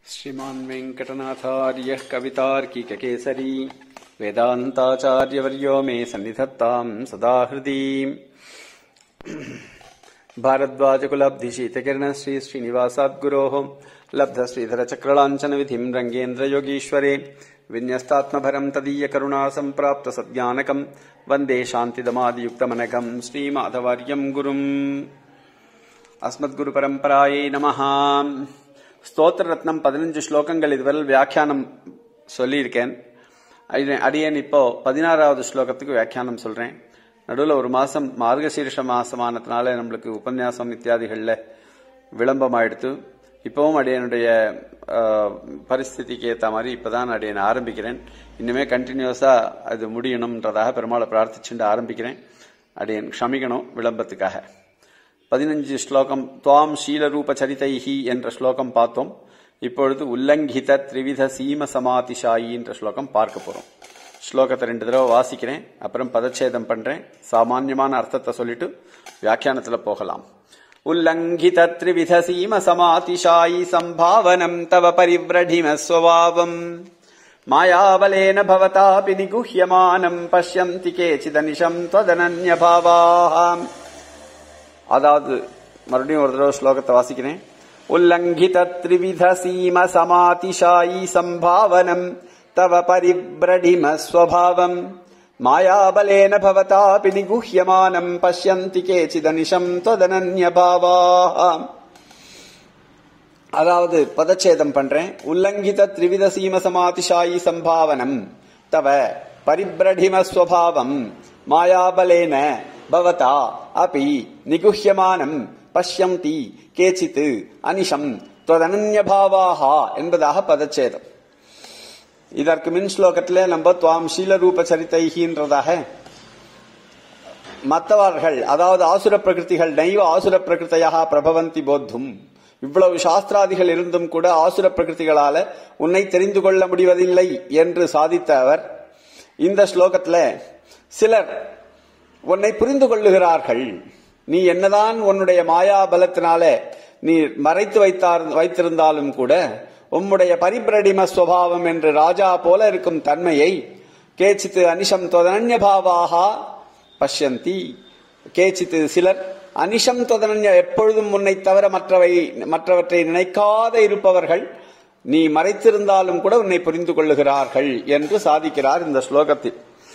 श्रीमान् वेङ्कटनाथार्यः कवितार्किककेसरी वेदान्ताचार्यवर्यो मे सन्निधत्ताम् सदा हृदि भारद्वाजकुलब्धिशीतकिरणश्री श्रीनिवासाद्गुरोः लब्धश्रीधरचक्रलाञ्छनविधिम् रङ्गेन्द्रयोगीश्वरे विन्यस्तात्मभरम् तदीयकरुणा सम्प्राप्त सज्ञानकम् वन्दे शान्तिदमादियुक्तमनघम् श्रीमाधवार्यम् गुरुम् அஸ்மத்குரு பரம்பராயை நமஹா ஸ்தோத்திர ரத்னம் பதினஞ்சு ஸ்லோகங்கள் இதுவரை வியாக்கியானம் சொல்லியிருக்கேன் அடி- அடியேன் இப்போ பதினாறாவது ஸ்லோகத்துக்கு வியாக்கியானம் சொல்றேன் நடுவில் ஒரு மாசம் மார்கசீர்ஷ மாசமானதுனால நம்மளுக்கு உபன்யாசம் இத்தியாதிகள்ல விளம்பம் ஆயிடுத்து இப்பவும் அடியனுடைய அஹ், பரிஸ்திதிக்கு ஏற்ற மாதிரி இப்பதான் அடியன் ஆரம்பிக்கிறேன் இனிமே கண்டினியூஸா அது முடியணும்ன்றதாக பெருமாளை பிரார்த்திச்சுட்டு ஆரம்பிக்கிறேன் அடியன் க்ஷமிக்கணும் விளம்பத்துக்காக பதினஞ்சு ஸ்லோகம் துவாம் ஷீலரூப சரிதைஹி என்ற ஸ்லோகம் பார்த்தோம் இப்பொழுது உல்லங்கித த்ரிவித சீம சமாதிஷாயி என்ற ஸ்லோகம் பார்க்க போறோம் ஸ்லோகத்தை ரெண்டு தடவை வாசிக்கிறேன் அப்புறம் பதச்சேதம் பண்றேன் சாமான்யமான அர்த்தத்தை சொல்லிட்டு வியாக்கியானத்துல போகலாம் உல்லங்கித த்ரிவித சீம சமாதிஷாயி சம்பாவனம் தவ பரிவ்ரடிம ஸ்வபாவம் மாயாவலேன பவதாபி நிகுஹ்யமானம் பஷ்யந்தி கேச்சிதனிஷம் त्वदनन्यभावाः அதாவது மறுபடியும் ஒரு தடவை ஸ்லோகத்தை வாசிக்கிறேன் உல்லங்கித த்ரிவித சீம சமாதிஷாயி சம்பாவனம் தவ பரிப்ரடிம ஸ்வபாவம் மாயாபலேன பவதாபி நிகுஹ்யமானம் பஷ்யந்தி கேச்சிதனிஷம் त्वदनन्यभावाः அதாவது பதச்சேதம் பண்றேன் உல்லங்கித த்ரிவித சீம சமாதிஷாயி சம்பாவனம் தவ பரிப்ரடிம ஸ்வபாவம் மாயாபலேன பவதா அபி நிகுஹ்யமானம் பஷ்யந்தி கேச்சித் அனிஷம் त्वदनन्यभावाः என்பதாக பதச்சேதம் இதற்கு மின் ஸ்லோகத்திலே நம்ம துவாம் ஷீலரூப சரிதைகின்றதாக மற்றவர்கள் அதாவது ஆசுர பிரகிருதிகள் நைவ ஆசுர பிரகிருத்தையாக பிரபவந்தி போத்தும் இவ்வளவு சாஸ்திராதிகள் இருந்தும் கூட ஆசுர பிரகிருதிகளால உன்னை தெரிந்து கொள்ள முடிவதில்லை என்று சாதித்த அவர் இந்த ஸ்லோகத்துல சிலர் உன்னை புரிந்து கொள்ளுகிறார்கள் நீ என்னதான் உன்னுடைய மாயா பலத்தினால நீ மறைத்து வைத்தார் வைத்திருந்தாலும் கூட உம்முடைய பரிபிரடிம சுவாவம் என்று ராஜா போல இருக்கும் தன்மையை கேச்சித்து அனிஷம் தொதனன்யபாவாக பஷ்யந்தி கேச்சித்து சிலர் அனிஷம் தொதனன்ய எப்பொழுதும் உன்னை தவிர மற்றவை மற்றவற்றை நினைக்காத இருப்பவர்கள் நீ மறைத்திருந்தாலும் கூட உன்னை புரிந்து கொள்ளுகிறார்கள் என்று சாதிக்கிறார் இந்த ஸ்லோகத்தில்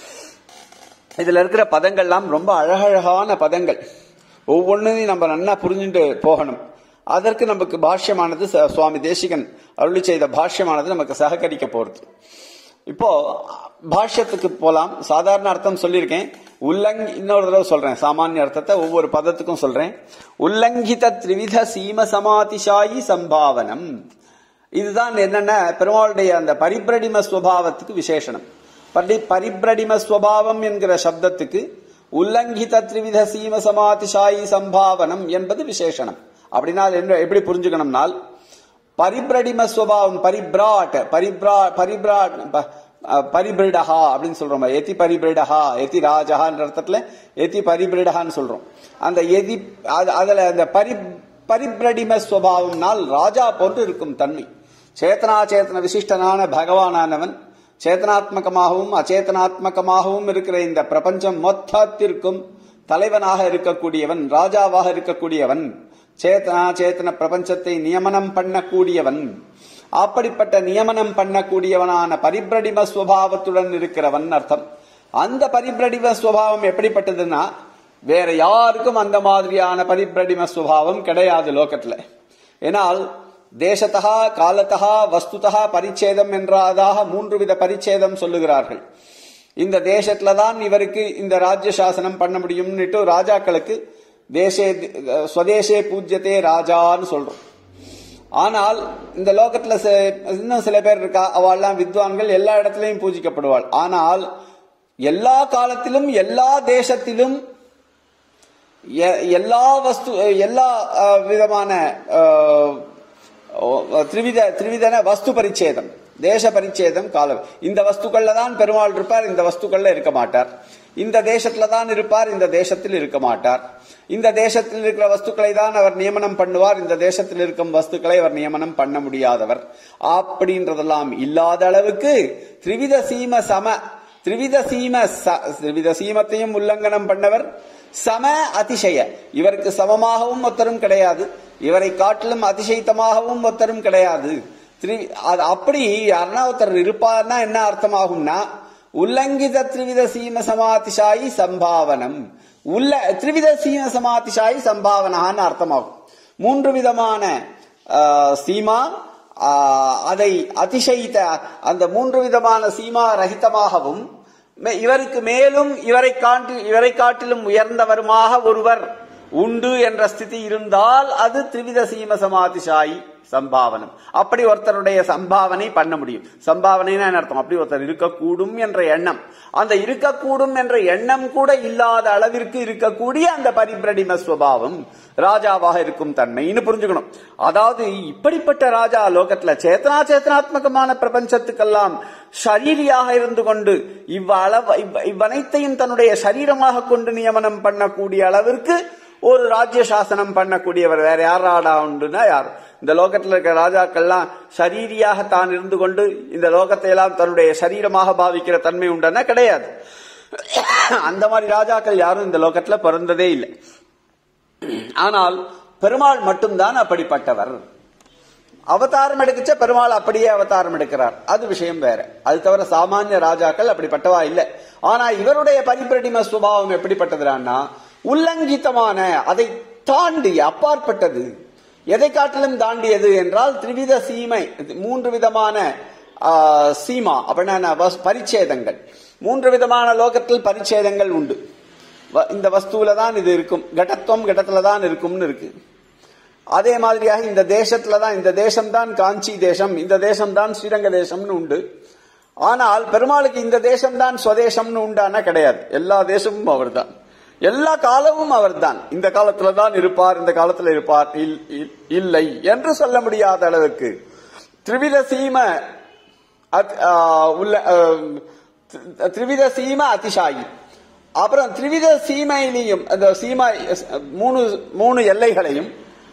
இதுல இருக்கிற பதங்கள்லாம் ரொம்ப அழகழகான பதங்கள் ஒவ்வொன்றையும் நம்ம நன்னா புரிஞ்சுட்டு போகணும் அதற்கு நமக்கு பாஷ்யமானது ச- சுவாமி தேசிகன் அருளி செய்த பாஷ்யமானது நமக்கு சககரிக்க போறது இப்போ பாஷ்யத்துக்கு போலாம் சாதாரண அர்த்தம் சொல்லியிருக்கேன் உல்லங் இன்னொரு தடவை சொல்றேன் சாமானிய அர்த்தத்தை ஒவ்வொரு பதத்துக்கும் சொல்றேன் உல்லங்கித த்ரிவித சீம சமாதிஷாயி சம்பாவனம் இதுதான் என்னென்ன பெருமாளுடைய அந்த பரிபிரடிம ஸ்வபாவத்துக்கு விசேஷனம் பரி பரிபிரடிம ஸ்வபாவம் என்கிற சப்தத்துக்கு உல்லங்கித த்ரிவித சீம சமாதிஷாயி சம்பாவனம் என்பது விசேஷனம் அப்படின்னா அது என்ன எப்படி புரிஞ்சுக்கணும்னால் பரிபிரடிம ஸ்வபாவம் பரிப்ராட் பரிப்ரா பரிப்ராட் ப- அஹ் பரிபிரிடஹா அப்படின்னு சொல்றோம் எதி பரிபிரிடஹா எதி ராஜஹான்ற அர்த்தத்துல எதி பரிபிரிடஹான்னு சொல்றோம் அந்த எதி அது- அதுல அந்த பரி பரிபிரடிம ஸ்வபாவம்னால் ராஜா போன்று இருக்கும் தன்மை சேத்தனா சேத்தன விசிஷ்டனான பகவானானவன் சேத்தனாத்மகமாகவும் அச்சேதனாத்மகமாகவும் இருக்கிற இந்த பிரபஞ்சம் மொத்தத்திற்கும் தலைவனாக இருக்கக்கூடியவன் ராஜாவாக இருக்கக்கூடியவன் சேத்தனா சேத்தன பிரபஞ்சத்தை நியமனம் பண்ணக்கூடியவன் அப்படிப்பட்ட நியமனம் பண்ணக்கூடியவனான பரிபிரடிம ஸ்வபாவத்துடன் இருக்கிறவன் அர்த்தம் அந்த பரிபிரடிம ஸ்வபாவம் எப்படிப்பட்டதுன்னா வேற யாருக்கும் அந்த மாதிரியான பரிபிரடிம ஸ்வபாவம் கிடையாது லோகத்துல ஏனால் தேசத்தா காலத்தா வஸ்துதா பரிச்சேதம் என்றாதாக மூன்று வித பரிச்சேதம் சொல்லுகிறார்கள் இந்த தேசத்துல தான் இவருக்கு இந்த ராஜ்ய சாசனம் பண்ண முடியும்னுட்டு ராஜாக்களுக்கு தேசே ஸ்வதேசே பூஜ்யத்தே ராஜான்னு சொல்றோம் ஆனால் இந்த லோகத்துல ச- இன்னும் சில பேர் இருக்கா அவள்லாம் வித்வான்கள் எல்லா இடத்துலயும் பூஜிக்கப்படுவாள் ஆனால் எல்லா காலத்திலும் எல்லா தேசத்திலும் எ- எல்லா வஸ்து எல்லா அஹ், விதமான அஹ், ஓ, திரிவித திரிவிதன வஸ்து பரிச்சேதம் தேச பரிச்சேதம் காலம் இந்த வஸ்துக்கள்ல தான் பெருமாள் இருப்பார் இந்த வஸ்துக்கள்ல இருக்க மாட்டார் இந்த தேசத்துல தான் இருப்பார் இந்த தேசத்தில் இருக்க மாட்டார் இந்த தேசத்தில் இருக்கிற வஸ்துக்களை தான் அவர் நியமனம் பண்ணுவார் இந்த தேசத்தில் இருக்கும் வஸ்துக்களை அவர் நியமனம் பண்ண முடியாதவர் அப்படின்றதெல்லாம் இல்லாத அளவுக்கு திரிவித சீம சம திரிவித சீம ச- திரிவித சீமத்தையும் உல்லங்கனம் பண்ணவர் சம அதிசய இவருக்கு சமமாகவும் ஒத்தரும் கிடையாது இவரை காட்டிலும் அதிசயித்தமாகவும் ஒத்தரும் கிடையாது திரி- அது அப்படி யாருன்னா ஒருத்தர் இருப்பார்னா என்ன அர்த்தமாகும்னா உல்லங்கித திரிவித சீம சமாதிசாயி சம்பாவனம் உள்ள திரிவித சீம சமாதிசாயி சம்பாவனான்னு அர்த்தமாகும் மூன்று விதமான ஆ, சீமா ஆ, அதை அதிசயித்த அந்த மூன்று விதமான சீமா ரகிதமாகவும் மே- இவருக்கு மேலும் இவரை காட்டி இவரை காட்டிலும் உயர்ந்தவருமாக ஒருவர் உண்டு என்ற ஸ்திதி இருந்தால் அது திரிவித சீம சமாதிசாயி சம்பாவனம் அப்படி ஒருத்தருடைய சம்பாவனை பண்ண முடியும் சம்பாவனைனா என்ன அர்த்தம் அப்படி ஒருத்தர் இருக்கக்கூடும் என்ற எண்ணம் அந்த இருக்கக்கூடும் என்ற எண்ணம் கூட இல்லாத அளவிற்கு இருக்கக்கூடிய அந்த பரிபிரடிம சுவாவம் ராஜாவாக இருக்கும் தன்மைன்னு புரிஞ்சுக்கணும் அதாவது இப்படிப்பட்ட ராஜா லோகத்துல சேத்தனா சேத்தனாத்மகமான பிரபஞ்சத்துக்கெல்லாம் ஷரீரியாக இருந்து கொண்டு இவ்வளவு இவ்- இவ்வனைத்தையும் தன்னுடைய சரீரமாக கொண்டு நியமனம் பண்ணக்கூடிய அளவிற்கு ஒரு ராஜ்ய சாசனம் பண்ணக்கூடியவர் வேற யார் ராடா உண்டுன்னா யார் இந்த லோகத்தில் இருக்கிற ராஜாக்கள்லாம் சரீரியாக தான் இருந்து கொண்டு இந்த லோகத்தை எல்லாம் தன்னுடைய சரீரமாக பாவிக்கிற தன்மை உண்டுன்னா கிடையாது அந்த மாதிரி ராஜாக்கள் யாரும் இந்த லோகத்துல பிறந்ததே இல்லை ஆனால் பெருமாள் மட்டும்தான் அப்படிப்பட்டவர் அவதாரம் எடுக்கச்ச பெருமாள் அப்படியே அவதாரம் எடுக்கிறார் அது விஷயம் வேற அது தவிர சாமானிய ராஜாக்கள் அப்படிப்பட்டவா இல்ல ஆனா இவருடைய பரிபிரடிம சுபாவம் எப்படிப்பட்டதுன்னா உல்லங்கிதமான அதை தாண்டி அப்பாற்பட்டது எதை காட்டிலும் தாண்டியது என்றால் திரிவித சீமை மூன்று விதமான ஆ, சீமா அப்படின்னா வஸ்- பரிச்சேதங்கள் மூன்று விதமான லோகத்தில் பரிச்சேதங்கள் உண்டு வ- இந்த வஸ்துவில தான் இது இருக்கும் கடத்துவம் கடத்துல தான் இருக்கும்னு இருக்கு அதே மாதிரியாக இந்த தேசத்துல தான் இந்த தேசம் தான் காஞ்சி தேசம் இந்த தேசம் தான் ஸ்ரீரங்க தேசம்னு உண்டு ஆனால் பெருமாளுக்கு இந்த தேசம் தான் ஸ்வதேசம்னு உண்டானா கிடையாது எல்லா தேசமும் அவர்தான் எல்லா காலமும் அவர்தான் இந்த காலத்துல தான் இருப்பார் இந்த காலத்துல இருப்பார் இல்- இல்- இல்லை என்று சொல்ல முடியாத அளவுக்கு திரிவித சீம அத்- ஆ, உள்ள ஆம், தி- திரிவித சீம அதிசாயி அப்புறம் திரிவித சீமையிலையும் அந்த சீமா மூணு மூணு எல்லைகளையும்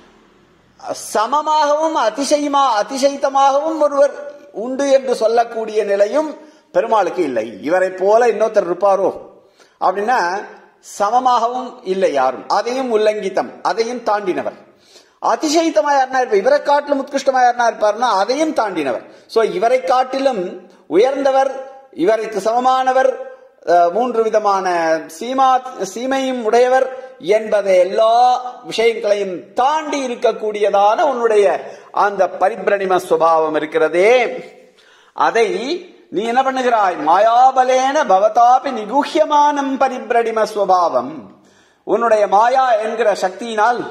சமமாகவும் அதிசயமா அதிசயித்தமாகவும் ஒருவர் உண்டு என்று சொல்லக்கூடிய நிலையும் பெருமாளுக்கு இல்லை இவரை போல இன்னொருத்தர் இருப்பாரோ அப்படின்னா சமமாகவும் இல்லை யாரும் அதையும் உல்லங்கித்தம் அதையும் தாண்டினவர் அதிசயித்தமா யாருனா இருப்பார் இவரை காட்டிலும் உத்கிருஷ்டமா யாருனா இருப்பார்னா அதையும் தாண்டினவர் சோ இவரை காட்டிலும் உயர்ந்தவர் இவருக்கு சமமானவர் அஹ், மூன்று விதமான சீமா சீமையும் உடையவர் என்பதை எல்லா விஷயங்களையும் தாண்டி இருக்கக்கூடியதான உன்னுடைய அந்த பரிபிரணிம சுபாவம் இருக்கிறதே அதை நீ என்ன பண்ணுகிறாய் மாயாபலேன பவதாபி நிகுஹ்யமானம் பரிபிரடிம சுவாவம் உன்னுடைய மாயா என்கிற சக்தியினால்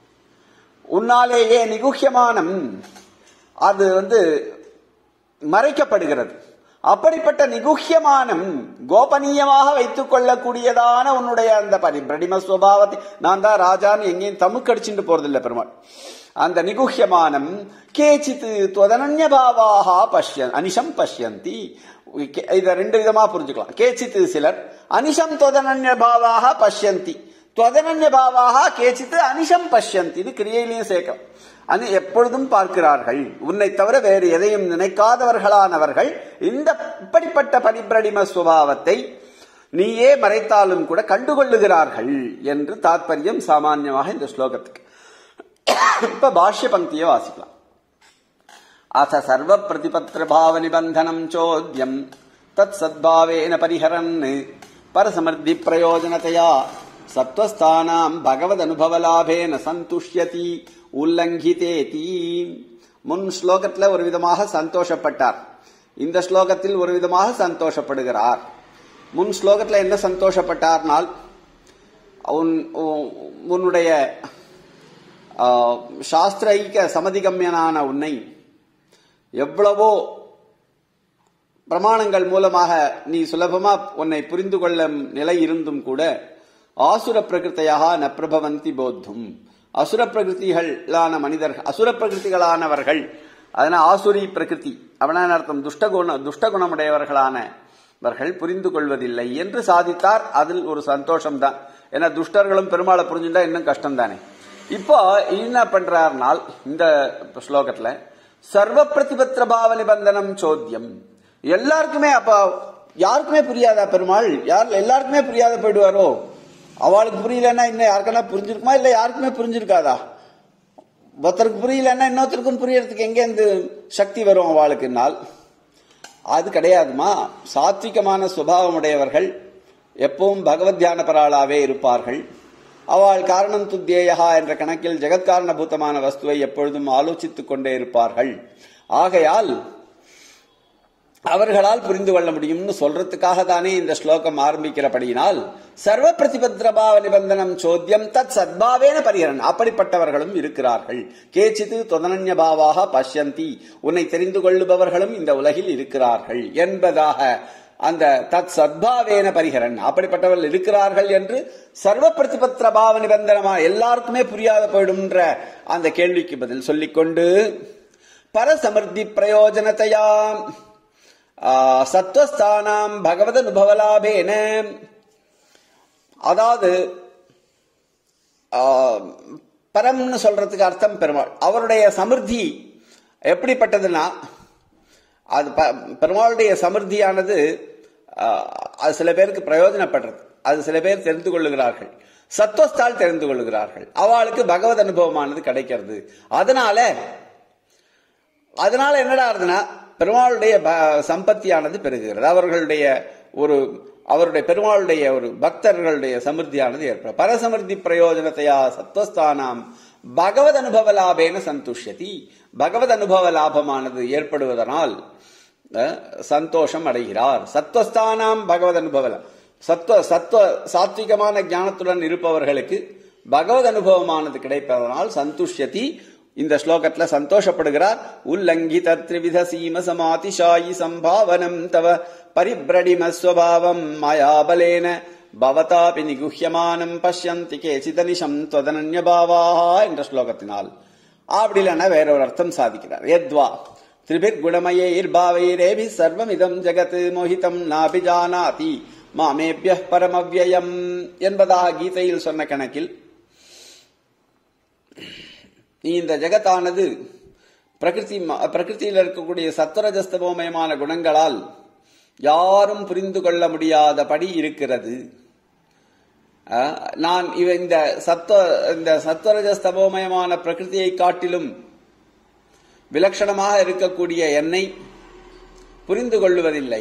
உன்னாலேயே நிகுஹ்யமானம் அது வந்து மறைக்கப்படுகிறது அப்படிப்பட்ட நிகுஹ்யமானம் கோபனீயமாக வைத்துக் கொள்ளக்கூடியதான உன்னுடைய அந்த பரிபிரடிம சுவாவத்தை நான் தான் ராஜான்னு எங்கேயும் தமுக்கடிச்சுட்டு போறதில்லை பெருமாள் அந்த நிகுஹ்யமானம் கேச்சித் துவதனன்ய பாவாக பஷ்ய அனிஷம் பஷ்யந்தி கே- இத ரெண்டு விதமா புரிஞ்சுக்கலாம் கேச்சித் சிலர் அனிஷம் துவதனன்ய பாவாக பஷ்யந்தி துவதனன்ய பாவாக கேச்சித் அனிஷம் பஷ்யந்தி இது கிரியையிலையும் சேர்க்கலாம் அது எப்பொழுதும் பார்க்கிறார்கள் உன்னை தவிர வேறு எதையும் நினைக்காதவர்களானவர்கள் இந்த இப்படிப்பட்ட பரிபிரடிம சுபாவத்தை நீயே மறைத்தாலும் கூட கண்டுகொள்ளுகிறார்கள் என்று தாத்பரியம் சாமான்யமாக இந்த ஸ்லோகத்துக்கு இப்ப பாஷ்ய பங்கியை வாசிக்கலாம் அச சர்வ பிரதிபத்திர பாவ நிபந்தனம் சோத்யம் தத் சத்பாவேன பரிஹரன் பரசமர்த்தி பிரயோஜனதையா சத்வஸ்தானாம் பகவத் அனுபவலாபேன சந்துஷ்யதி உல்லங்கிதேதி முன் ஸ்லோகத்துல ஒரு விதமாக சந்தோஷப்பட்டார் இந்த ஸ்லோகத்தில் ஒரு விதமாக சந்தோஷப்படுகிறார் முன் ஸ்லோகத்துல என்ன சந்தோஷப்பட்டார்னால் உன் உன்- உன்னுடைய ஆ, சாஸ்திர ஐக்க சமதிகம்யனான உன்னை எவ்வளவோ பிரமாணங்கள் மூலமாக நீ சுலபமா உன்னை புரிந்து கொள்ளும் நிலை இருந்தும் கூட ஆசுர பிரகிருத்தையாக ந பிரபவந்தி போத்தும் அசுர பிரகிருதிகளான மனிதர்கள் அசுர பிரகிருதிகளானவர்கள் அதனால ஆசுரி பிரகிருதி அவனான அர்த்தம் துஷ்டகுண துஷ்டகுணமுடையவர்களானவர்கள் புரிந்து கொள்வதில்லை என்று சாதித்தார் அதில் ஒரு சந்தோஷம் தான் ஏன்னா துஷ்டர்களும் பெருமாளை புரிஞ்சுட்டா இன்னும் கஷ்டம் தானே இப்போ என்ன பண்றாருனால் இந்த ஸ்லோகத்துல சர்வ பிரதிபத்திர பாவ நிபந்தனம் சோத்தியம் எல்லாருக்குமே அப்ப யாருக்குமே புரியாதா பெருமாள் யார் எல்லாருக்குமே புரியாத போயிடுவாரோ அவளுக்கு புரியலன்னா இன்னும் யாருக்கன்னா புரிஞ்சிருக்குமா இல்ல யாருக்குமே புரிஞ்சிருக்காதா ஒருத்தருக்கு புரியலன்னா இன்னொருத்தருக்கும் புரியறதுக்கு எங்க இருந்து சக்தி வரும் அவளுக்குனால் அது கிடையாதுமா சாத்விகமான சுபாவம் உடையவர்கள் எப்பவும் பகவத் தியான பராளாவே இருப்பார்கள் அவள் காரணம் துத்தியேயா என்ற கணக்கில் ஜெகத்காரணபூதமான வஸ்துவை எப்பொழுதும் ஆலோசித்துக் கொண்டே இருப்பார்கள் ஆகையால் அவர்களால் புரிந்து கொள்ள முடியும்னு சொல்றதுக்காக தானே இந்த ஸ்லோகம் ஆரம்பிக்கிறபடியினால் சர்வ பிரதிபத்ரபாவ நிபந்தனம் சோத்தியம் தத் சத்பாவேன பரிகரன் அப்படிப்பட்டவர்களும் இருக்கிறார்கள் கேச்சித்து தொதனன்ய பாவாக பஷ்யந்தி உன்னை தெரிந்து கொள்ளுபவர்களும் இந்த உலகில் இருக்கிறார்கள் என்பதாக அந்த தத் சத்பாவேன பரிகரன் அப்படிப்பட்டவர்கள் இருக்கிறார்கள் என்று சர்வ பிரதிபத்திர பாவ நிபந்தனமா எல்லாருக்குமே புரியாத போயிடும்ன்ற அந்த கேள்விக்கு பதில் சொல்லிக்கொண்டு பரசமிருத்தி பிரயோஜனத்தையா சத்வஸ்தானாம் பகவத் அனுபவலாபேன அதாவது பரம்னு சொல்றதுக்கு அர்த்தம் பெருமாள் அவருடைய சமிருத்தி எப்படிப்பட்டதுன்னா அது பெருமாளுடைய சமிருத்தியானது அது சில பேருக்கு பிரயோஜனப்படுறது அது சில பேர் தெரிந்து கொள்ளுகிறார்கள் சத்வஸ்தால் தெரிந்து கொள்ளுகிறார்கள் அவளுக்கு பகவத் அனுபவமானது கிடைக்கிறது அதனால அதனால என்னடா இருந்ததுன்னா பெருமாளுடைய சம்பத்தியானது பெருகுகிறது அவர்களுடைய ஒரு அவருடைய பெருமாளுடைய ஒரு பக்தர்களுடைய சமிருத்தியானது ஏற்படும் பரசமிருத்தி பிரயோஜனத்தையா சத்வஸ்தானாம் பகவத் அனுபவ லாபேன சந்துஷ்யதி பகவத் அனுபவ லாபமானது ஏற்படுவதனால் சந்தோஷம் அடைகிறார் சத்வஸ்தானாம் பகவத் அனுபவ சத்வ சத்வ சாத்விகமான ஞானத்துடன் இருப்பவர்களுக்கு பகவத் அனுபவமானது கிடைப்பதனால் சந்துஷ்யதி இந்த ஸ்லோகத்துல சந்தோஷப்படுகிறார் உல்லங்கித த்ரிவித சீம சமாதிஷாயி சம்பாவனம் தவ பரிபிரடிம ஸ்வபாவம் மாயாபலேன பவதாபி நிகுஹ்யமானம் பஷ்யந்தி கேசிதனிஷம் தொதனன்யபாவா என்ற ஸ்லோகத்தினால் அப்படி இல்லைன்னா வேற ஒரு அர்த்தம் சாதிக்கிறார் எத்வா திரிபிர் குணமயைர் பாவைரேபி சர்வமிதம் ஜெகத் மோகிதம் நாபிஜானாதி மாமேபிய பரமவ்யயம் என்பதாக கீதையில் சொன்ன கணக்கில் நீ இந்த ஜெகத்தானது பிரகிருதி பிரகிருதியில் இருக்கக்கூடிய சத்வரஜஸ்தபோமயமான குணங்களால் யாரும் புரிந்து கொள்ள முடியாதபடி இருக்கிறது நான் இவ இந்த சத்வ இந்த சத்வரஜஸ்தபோமயமான பிரகிருதியை காட்டிலும் விலட்சணமாக இருக்கக்கூடிய என்னை புரிந்து கொள்வதில்லை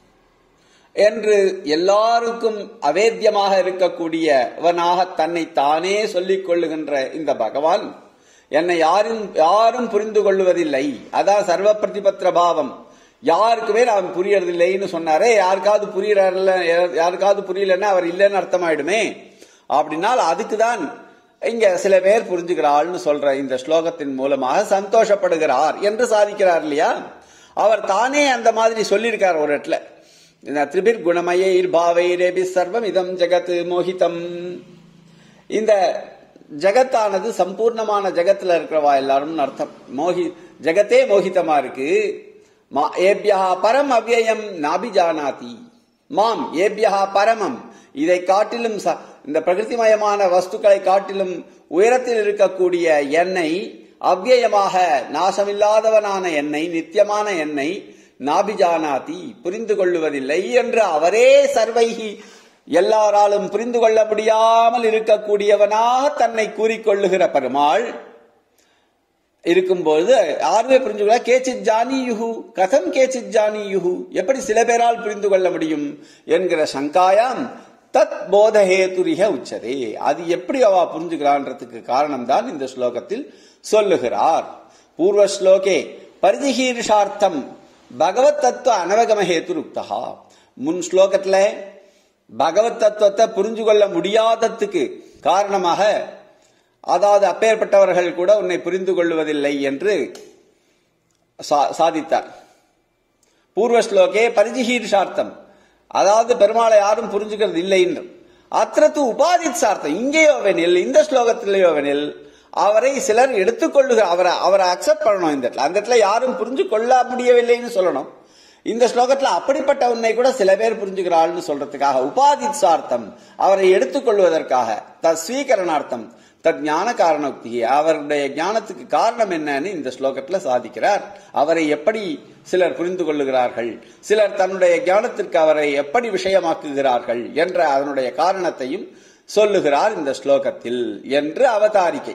என்று எல்லாருக்கும் அவேத்தியமாக இருக்கக்கூடியவனாக தன்னை தானே சொல்லிக் கொள்ளுகின்ற இந்த பகவான் என்னை யாரும் யாரும் புரிந்து கொள்வதில்லை அதான் சர்வ பிரதிபத்திர பாவம் யாருக்குமே அவன் புரியறதில்லைன்னு சொன்னாரே யாருக்காவது புரியல யாருக்காவது புரியலன்னா அவர் இல்லைன்னு அர்த்தமாயிடுமே அப்படின்னால் அதுக்குதான் இங்க சில பேர் புரிஞ்சுக்கிறாள்னு சொல்ற இந்த ஸ்லோகத்தின் மூலமாக சந்தோஷப்படுகிறார் என்று சாதிக்கிறார் இல்லையா அவர் தானே அந்த மாதிரி சொல்லியிருக்கார் ஒரு இடத்துல இந்த திரிபிர் குணமயைர் பாவைரேபி சர்வம் இதம் ஜெகத் மோகிதம் இந்த ஜெகத்தானது சம்பூர்ணமான ஜெகத்துல இருக்கிறவா எல்லாரும் அர்த்தம் மோகி ஜெகத்தே மோகிதமா இருக்கு ஏபியா பரம் அவ்யயம் நாபிஜானாதி மாம் ஏபியா பரமம் இதை காட்டிலும் இந்த பிரகிருதிமயமான வஸ்துக்களை காட்டிலும் உயரத்தில் இருக்கக்கூடிய எண்ணெய் அவ்யயமாக நாசமில்லாதவனான எண்ணெய் நித்தியமான எண்ணெய் நாபிஜானாதி புரிந்து கொள்ளுவதில்லை என்று அவரே சர்வைகி எல்லாராலும் புரிந்து கொள்ள முடியாமல் இருக்கக்கூடியவனாக தன்னை கூறிக்கொள்ளுகிற பெருமாள் இருக்கும்போது யாருமே புரிஞ்சு கொள்ள கேச்சித் ஜானி யுகு கதம் கேச்சித் ஜானி யுகு எப்படி சில பேரால் புரிந்து கொள்ள முடியும் என்கிற சங்காயாம் தத் போதஹேதுரிக உச்சதே அது எப்படி அவ புரிஞ்சுக்கிறான்றதுக்கு காரணம் தான் இந்த ஸ்லோகத்தில் சொல்லுகிறார் பூர்வ ஸ்லோகே பரிதிகீர்ஷார்த்தம் பகவத் தத்துவ அனவகமஹேத்து ருக்தகா முன் ஸ்லோகத்துல பகவத் தத்துவத்தை புரிஞ்சு கொள்ள முடியாததுக்கு காரணமாக அதாவது அப்பேற்பட்டவர்கள் கூட உன்னை புரிந்து கொள்வதில்லை என்று சாதித்தார் பூர்வ ஸ்லோகே பரிஜிஹீர்ஷார்த்தம் அதாவது பெருமாளை யாரும் புரிஞ்சுக்கிறது இல்லை என்று அத்திரத்து உபாதித் சார்த்தம் இங்கேயோவெனில் இந்த ஸ்லோகத்திலேயோவெனில் அவரை சிலர் எடுத்துக்கொள்ளுக அவரை அவரை அக்செப்ட் பண்ணணும் இந்த இடத்துல அந்த இடத்துல யாரும் புரிஞ்சு கொள்ள முடியவில்லைன்னு சொல்லணும் இந்த ஸ்லோகத்துல அப்படிப்பட்ட உன்னை கூட சில பேர் புரிஞ்சுக்கிறாள்னு சொல்றதுக்காக உபாதிசார்த்தம் அவரை எடுத்துக்கொள்வதற்காக தஸ்வீகரணார்த்தம் தத் ஞான காரணோக்தி அவருடைய ஞானத்துக்கு காரணம் என்னன்னு இந்த ஸ்லோகத்துல சாதிக்கிறார் அவரை எப்படி சிலர் புரிந்து கொள்ளுகிறார்கள் சிலர் தன்னுடைய ஞானத்திற்கு அவரை எப்படி விஷயமாக்குகிறார்கள் என்ற அதனுடைய காரணத்தையும் சொல்லுகிறார் இந்த ஸ்லோகத்தில் என்று அவதாரிக்கை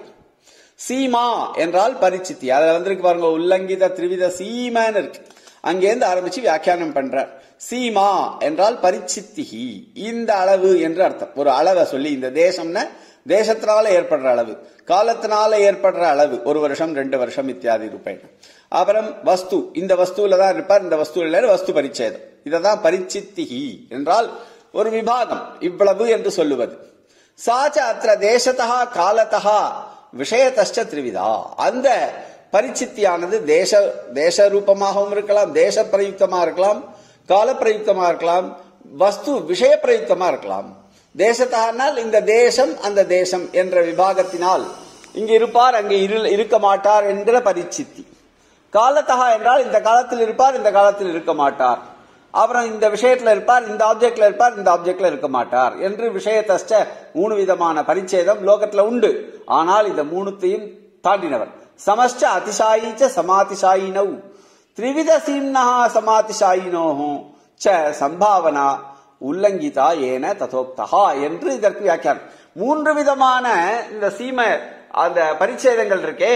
சீமா என்றால் பரிச்சித்தி அதுல வந்திருக்கு பாருங்க உல்லங்கித திரிவித சீமான்னு இருக்கு அங்கேருந்து ஆரம்பிச்சு வியாக்கியானம் பண்றார் சீமா என்றால் பரிச்சித்திகி இந்த அளவு என்று அர்த்தம் ஒரு அளவை சொல்லி இந்த தேசம்னா தேசத்தினால ஏற்படுற அளவு காலத்தினால ஏற்படுற அளவு ஒரு வருஷம் ரெண்டு வருஷம் இத்தியாதி ரூபாய் அப்புறம் வஸ்து இந்த வஸ்துவில தான் இருப்பார் இந்த வஸ்து இல்ல வஸ்து பரிச்சேதம் இததான் பரிச்சித்திகி என்றால் ஒரு விபாகம் இவ்வளவு என்று சொல்லுவது சாச்ச அத்த தேசத்தா காலத்தா விஷயத்தஷ்ட திரிவிதா அந்த பரிச்சித்தியானது தேச தேச ரூபமாகவும் இருக்கலாம் தேச பிரயுக்தமா இருக்கலாம் கால பிரயுக்தமா இருக்கலாம் வஸ்து விஷய பிரயுக்தமா இருக்கலாம் தேசத்தானால் இந்த தேசம் அந்த தேசம் என்ற விபாகத்தினால் இங்கு இருப்பார் அங்கே இரு- இருக்க மாட்டார் என்ற பரிச்சித்தி காலத்தகா என்றால் இந்த காலத்தில் இருப்பார் இந்த காலத்தில் இருக்க மாட்டார் அப்புறம் இந்த விஷயத்துல இருப்பார் இந்த ஆப்ஜெக்ட்ல இருப்பார் இந்த ஆப்ஜெக்ட்ல இருக்க மாட்டார் என்று விஷயத்தஷ்ட மூணு விதமான பரிச்சேதம் லோகத்துல உண்டு ஆனால் இந்த மூணுத்தையும் தாண்டினவர் சமஷ்ட அதிசாயீச்ச சமாதிசாயினவ் த்ரிவித சீம்னா சமாதிசாயினோஹோ ச சம்பாவனா உல்லங்கிதா ஏன ததோக்தகா என்று இதற்கு வியாக்கியானம் மூன்று விதமான இந்த சீம அந்த பரிச்சேதங்கள் இருக்கே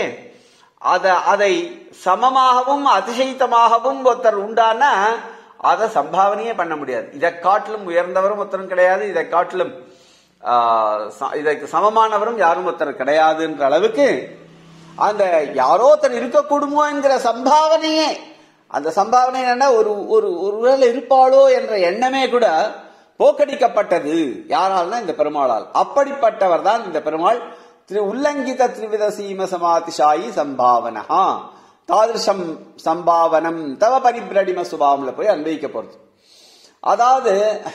அத அதை சமமாகவும் அதிசயித்தமாகவும் ஒருத்தர் உண்டானா அதை சம்பாவனையே பண்ண முடியாது இதை காட்டிலும் உயர்ந்தவரும் ஒருத்தரும் கிடையாது இதை காட்டிலும் ஆ, ச- இதற்கு சமமானவரும் யாரும் ஒருத்தர் கிடையாதுன்ற அளவுக்கு அந்த யாரோ ஒருத்தர் இருக்கக்கூடுமோ என்கிற சம்பாவனையே அந்த சம்பாவனை என்னன்னா ஒரு ஒரு ஒருவேளை இருப்பாளோ என்ற எண்ணமே கூட போக்கடிக்கப்பட்டது யாரால்னா இந்த பெருமாளால் அப்படிப்பட்டவர் தான் இந்த பெருமாள் திரு உல்லங்கித திரிவித சீம சமாதிசாயி சம்பாவனஹா தாதிருஷம் சம்பாவனம் தவ பரிபிரடிம சுபாவம்ல போய் அன்வயிக்க போறது அதாவது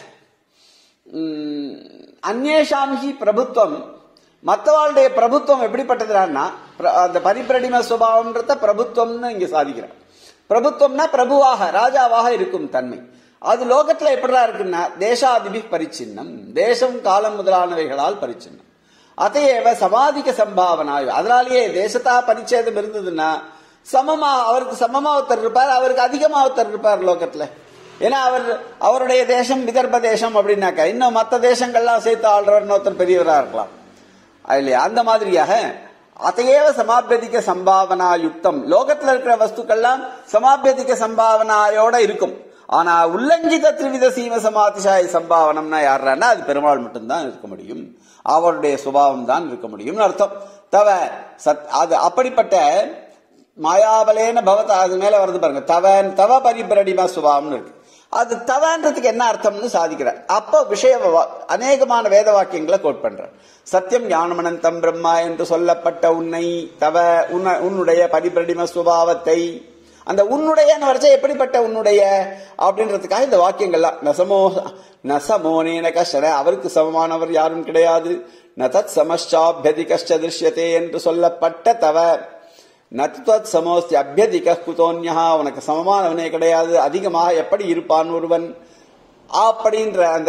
உம், அந்நேஷாம் ஹி பிரபுத்துவம் மற்றவாளுடைய பிரபுத்துவம் எப்படிப்பட்டதுன்னா பிர- அந்த பரிபிரடிம சுபாவம்ன்றத பிரபுத்துவம்னு இங்க சாதிக்கிறார் பிரபுத்துவம்னா பிரபுவாக ராஜாவாக இருக்கும் தன்மை அது லோகத்துல எப்படிடா இருக்குன்னா தேசாதிபி பரிச்சின்னம் தேசம் காலம் முதலானவைகளால் பரிச்சின்னம் அதையேவ சமாதிக்க சம்பாவனாய் அதனாலேயே தேசத்தா பரிச்சேதம் இருந்ததுன்னா சமமா அவருக்கு சமமா ஒருத்தர் இருப்பார் அவருக்கு அதிகமா ஒருத்தர் இருப்பார் லோகத்துல ஏன்னா அவர் அவருடைய தேசம் விதர்ப தேசம் அப்படின்னாக்கா இன்னும் மற்ற தேசங்கள்லாம் சேர்த்து ஆள்றவர் ஒருத்தர் பெரியவரா இருக்கலாம் இல்லையா அந்த மாதிரியாக அதையேவ சமாபியதிக்க சம்பாவனா யுக்தம் லோகத்துல இருக்கிற வஸ்துக்கள்லாம் சமாபியதிக்க சம்பாவனாயோட இருக்கும் ஆனா உல்லங்கித திரிவித சீம சமாதிசாய சம்பாவனம்னா யாருன்னா அது பெருமாள் மட்டும்தான் இருக்க முடியும் அவருடைய சுபாவம் தான் இருக்க முடியும்னு அர்த்தம் தவ சத் அது அப்படிப்பட்ட மாயாபலேன பவத அது மேல வருது பாருங்க தவன் தவ பரிபிரடிமா சுபாவம்னு இருக்கு அது தவன்றதுக்கு என்ன அர்த்தம்னு சாதிக்கிறார் அப்போ விஷய வா- அநேகமான வேத வாக்கியங்களை கோட் பண்றார் சத்தியம் ஞானமனந்தம் பிரம்மா என்று சொல்லப்பட்ட உன்னை தவ உன்ன- உன்னுடைய பரிபிரடிம சுபாவத்தை அந்த உன்னுடையன்னு வரைச்சா எப்படிப்பட்ட உன்னுடைய அப்படின்றதுக்காக இந்த வாக்கியங்கள்லாம் நசமோ நசமோனேன கஷ்டன அவருக்கு சமமானவர் யாரும் கிடையாது நதத் சமஷ்டாபியதி கஷ்ட திருஷ்யத்தே என்று சொல்லப்பட்ட தவ நத்வத் சமோஸ்தி அபியதிக குதோன்யா உனக்கு சமமானவனே கிடையாது அதிகமாக எப்படி இருப்பான் ஒருவன் அப்படின்ற அந்த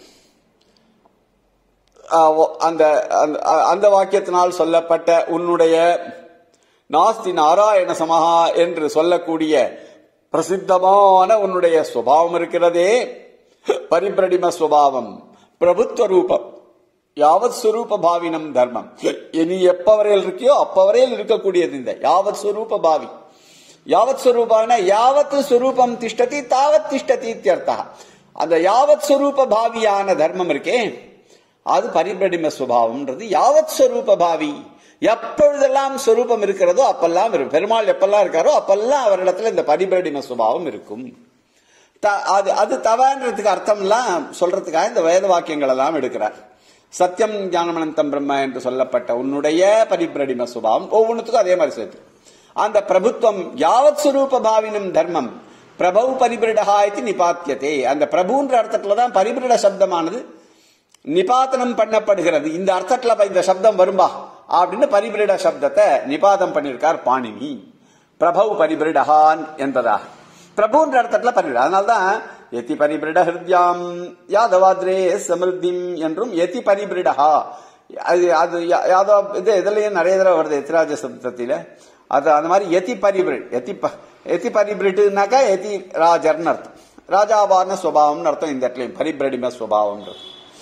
ஆ, ஓ- அந்த அந்த- அந்த வாக்கியத்தினால் சொல்லப்பட்ட உன்னுடைய நாஸ்தி நாராயண சமஹா என்று சொல்லக்கூடிய பிரசித்தமான உன்னுடைய சுபாவம் இருக்கிறதே பரிபிரடிம சுபாவம் பிரபுத்துவ ரூபம் யாவத் சுரூப பாவினம் தர்மம் நீ எப்ப வரையில் இருக்கியோ அப்ப வரையில் இருக்கக்கூடியது இந்த யாவத் சுரூப பாவி யாவத் சுரூபான யாவத் சுரூபம் திஷ்டதி தாவத் திஷ்டதி இத்தியர்த்தா அந்த யாவத் சுரூப பாவியான தர்மம் இருக்கே அது பரிபிரடிம சுபாவம்ன்றது யாவத் ஸ்வரூப பாவி எப்பொழுதெல்லாம் ஸ்வரூபம் இருக்கிறதோ அப்பெல்லாம் இருக்கும் பெருமாள் எப்பெல்லாம் இருக்காரோ அப்பெல்லாம் அவரிடத்துல இந்த பரிபிரடிம சுபாவம் இருக்கும் த- அது அது தவன்றதுக்கு அர்த்தம்லாம் சொல்றதுக்காக இந்த வேத வாக்கியங்கள் எல்லாம் எடுக்கிறார் சத்தியம் ஞானமனந்தம் பிரம்ம என்று சொல்லப்பட்ட உன்னுடைய பரிபிரடிம சுபாவம் ஒவ்வொன்றுத்துக்கும் அதே மாதிரி சேர்த்து அந்த பிரபுத்துவம் யாவத் சுரூப பாவினம் தர்மம் பிரபு பரிபிரடஹா இது நிபாத்தியதே அந்த பிரபுன்ற அர்த்தத்துல தான் பரிபிரட சப்தமானது நிபாத்தனம் பண்ணப்படுகிறது இந்த அர்த்தத்துல அப்ப இந்த சப்தம் வரும்பா அப்படின்னு பரிபிரிட சப்தத்தை நிபாதம் பண்ணியிருக்கார் பாணினி பிரபவ் பரிபிரிடஹான் என்பதாக பிரபுன்ற இடத்துல பரிபிரிட அதனால்தான் எதி பரிபிரிட ஹிருத்யாம் யாதவாத்ரே சமிருத்திம் என்றும் எதி பரிபிரிடஹா அது அது யா- யாதவ இது இதுலயும் நிறைய தடவை வருது எத்திராஜ சப்தத்தில அது அந்த மாதிரி எதி பரிபிரிட் எதி ப- எதி பரிபிரிட்டுனாக்கா எதி ராஜர்னு அர்த்தம் ராஜாவான சுவாவம்னு அர்த்தம் இந்த இடத்துலயும் பரிபிரடிம சுவாவம்ன்றது